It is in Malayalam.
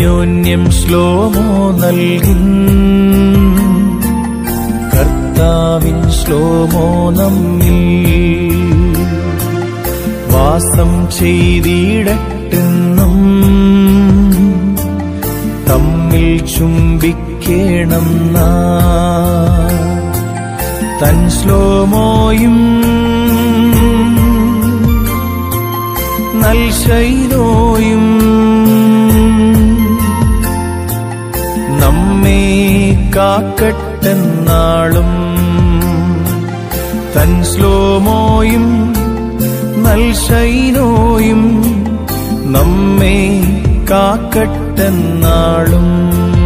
അന്യോന്യം ശ്ലോമോ നൽകിൻ കർത്താവിൻ ശ്ലോമോ നമ്മിൽ വാസം ചെയ്തിടട്ടെന്നും തമ്മിൽ ചുംബിക്കേണം നാ തൻ ശ്ലോമോയും നൽശൈനോയും നമ്മെ കാക്കട്ടെന്നാളും തൻ ശ്ലോമോയും നൽശൈനോയും നമ്മെ കാക്കട്ടെന്നാളും